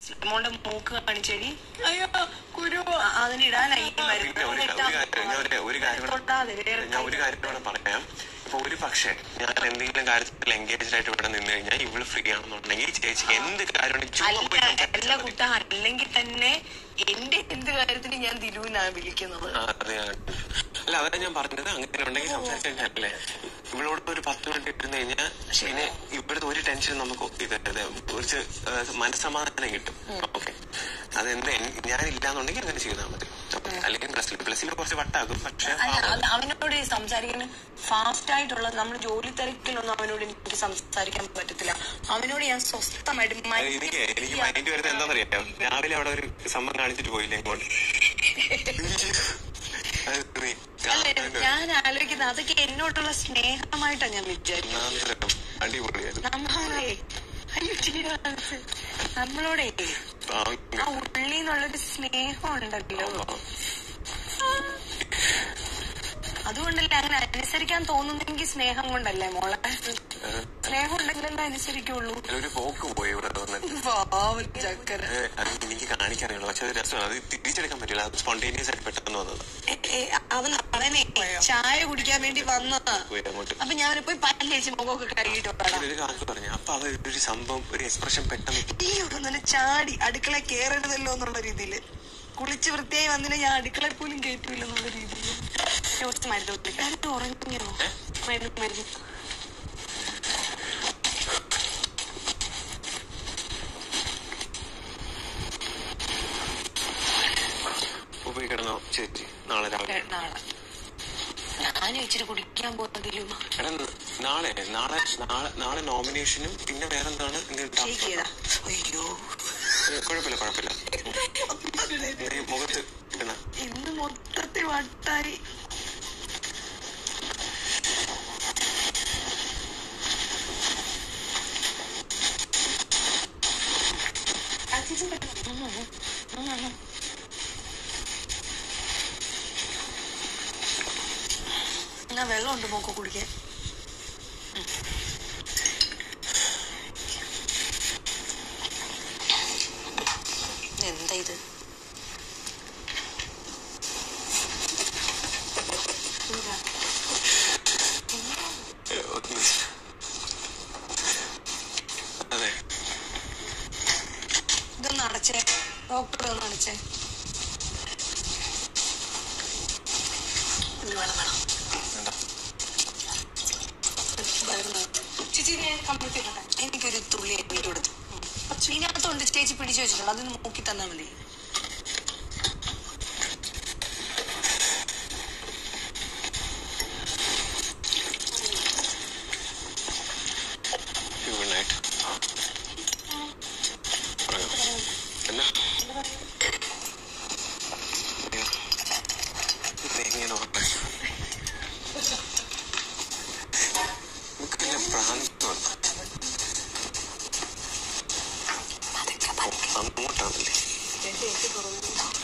മോളുടെ മൂക്ക് കാണിച്ചേടി അയ്യോ കുരു ആ, അതിനിടാനാ ഈ പിന്നെ ഒരു മരുന്ന് ഒരു കാര്യം ഞാൻ ഒരു- ഒരു കാര്യം കൂടെ തൊട്ടാതെ വേറെ ഞാൻ ഒരു കാര്യം കൂടെ പറയാം ഇപ്പൊ ഒരു പക്ഷേ ഞാൻ എന്തെങ്കിലും കാര്യത്തിൽ എൻഗേജ് ആയിട്ട് ഇവിടെ നിന്ന് കഴിഞ്ഞാൽ ഇവള് ഫ്രീ ആണെന്നുണ്ടെങ്കിൽ ചേച്ചി എന്ത് കാര്യമാണെങ്കിൽ ചുമ്മാ പോയി അല്ല സംസാരിച്ചാൽ അല്ല മതി. കുട്ട അല്ലെങ്കിൽ തന്നെ എന്റെ എന്ത് കാര്യത്തിന് ഞാൻ തിരുവിനാണ് വിളിക്കുന്നത് ആ, അത് ഞാൻ അല്ല അതാ ഞാൻ പറഞ്ഞത് അങ്ങനെ ഉണ്ടെങ്കിൽ സംസാരിച്ചല്ലേ ഇവളോട് ഒരു പത്ത് മിനിറ്റ് ഇരുന്ന് കഴിഞ്ഞാൽ പിന്നെ ഇവിടുത്തെ ഒരു ടെൻഷൻ നമുക്ക് ഇത് ഇത് കുറച്ച് ആ, മനസ്സമാധാനം കിട്ടും ഓക്കെ അതെന്ത് ഞാൻ ഇല്ലാന്നുണ്ടെങ്കിൽ അങ്ങനെ ചെയ്താൽ മതി Okay. അല്ലെങ്കിൽ പ്ലസ് പ്ലസിൽ കുറച്ച് വട്ടാകും പക്ഷെ അല്ല അത് അവനോട് സംസാരിക്കാൻ ഫാസ്റ്റ് ആയിട്ടുള്ള നമ്മൾ ജോലി തിരക്കിലൊന്നും അവനോട് എനിക്ക് സംസാരിക്കാൻ പറ്റത്തില്ല അവനോട് ഞാൻ സ്വസ്ഥമായിട്ട് എനിക്ക് mind എനിക്ക് മൈൻഡ് വരുന്നത് എന്താണെന്നറിയാം രാവിലെ അവിടെ ഒരു സംഭവം കാണിച്ചിട്ട് പോയില്ലേ ഇങ്ങോട്ട് അത് നീ അല്ല ഞാൻ ആലോചിക്കുന്നത് അതൊക്കെ എന്നോടുള്ള സ്നേഹമായിട്ടാ ഞാൻ വിചാരിക്കുന്നത് ഒന്നാന്തരം അടിപൊളിയായിരുന്നു നമ്മളെ അയ്യോ, ചിരിയാണത്. നമ്മളോടെ പാവം. ആ ഉള്ളിന്നുള്ളൊരു സ്നേഹം ഉണ്ടല്ലോ അതുകൊണ്ടല്ലേ അങ്ങനെ അനുസരിക്കാൻ തോന്നുന്നെങ്കിൽ സ്നേഹം കൊണ്ടല്ലേ മോളെ സ്നേഹം ഉണ്ടെങ്കിലല്ലേ അനുസരിക്കുള്ളൂ ഒരു പോക്ക് പോയി ഇവിടെ വന്നിട്ട് പാവം ചക്കര ഏ, അത് എനിക്ക് കാണിക്കാറില്ല പക്ഷെ അത് രസമാണ് അത് തിരിച്ചെടുക്കാൻ പറ്റില്ല അത് സ്പോണ്ടേനിയസ് ആയിട്ട് പെട്ടെന്ന് വന്നത് ഏ, ഏ, അവൻ അവനെ ചായ കുടിക്കാൻ വേണ്ടി വന്നതാ പോയി അങ്ങോട്ട് അപ്പൊ ഞാൻ പോയി പല്ലേച്ച് മുഖമൊക്കെ കഴുകിയിട്ട് വരാം ഒരു കാര്യം പറഞ്ഞു അപ്പൊ അവർ ഒരു സംഭവം ഒരു എക്സ്പ്രഷൻ പെട്ടെന്ന് ഈ ഇവിടെ ചാടി അടുക്കള കേറരുതല്ലോ എന്നുള്ള രീതിയില് കുളിച്ച് വൃത്തിയായി വന്നില്ല ഞാൻ അടുക്കള പോലും കേട്ടില്ല എന്നുള്ള രീതിയിൽ കുറച്ച് മരുന്ന് കൊടുത്തിട്ട് അത് ഉറങ്ങിയോ മരുന്ന് മരുന്ന് പോയി കിടന്നോ ചേച്ചി നാളെ രാവിലെ ഏ, നാളെ ഞാനും ഇച്ചിരി കുടിക്കാൻ പോയതിലും എടാ നാളെ നാളെ നാളെ നാളെ നോമിനേഷനും പിന്നെ വേറെന്താണ് എന്തെങ്കിലും ഷേക്ക് task ചെയ്താ അയ്യോ ഏ, കുഴപ്പമില്ല കുഴപ്പമില്ല ഈ മുഖത്ത് ഇടണ ഇന്ന് മൊത്തത്തിൽ വട്ടായി എന്നാ വെള്ളമുണ്ട് മോക്ക് കുടിക്കാൻ എന്താ ഇത് ഏ, ഒരു മിനിറ്റ്. അതെ ഇതൊന്ന് അടച്ചേ ഡോക്ടർ ഒന്ന് അടച്ചേ ഇത് വേണം വേണം വേണ്ട മരുന്ന്. ചേച്ചി ഞാൻ കമ്പ്യൂട്ടർ ചെയ്യട്ടെ എനിക്കൊരു തുള്ളി എണ്ണീറ്റ് കൊടുത്തു ഇതിനകത്തുണ്ട് ചേച്ചി പിടിച്ചു വെച്ചിട്ടുണ്ട് അതൊന്ന് നോക്കി തന്നാ മതി ഗുഡ് നൈറ്റ് ഉറങ്ങാം എന്നാ അയ്യോ. ഇത് എങ്ങനെ ഉറപ്പായി നമുക്കെല്ലാം ഭ്രാന്ത് വന്നു അങ്ങോട്ടാണല്ലേ ചേച്ചി എനിക്ക് തുറന്നു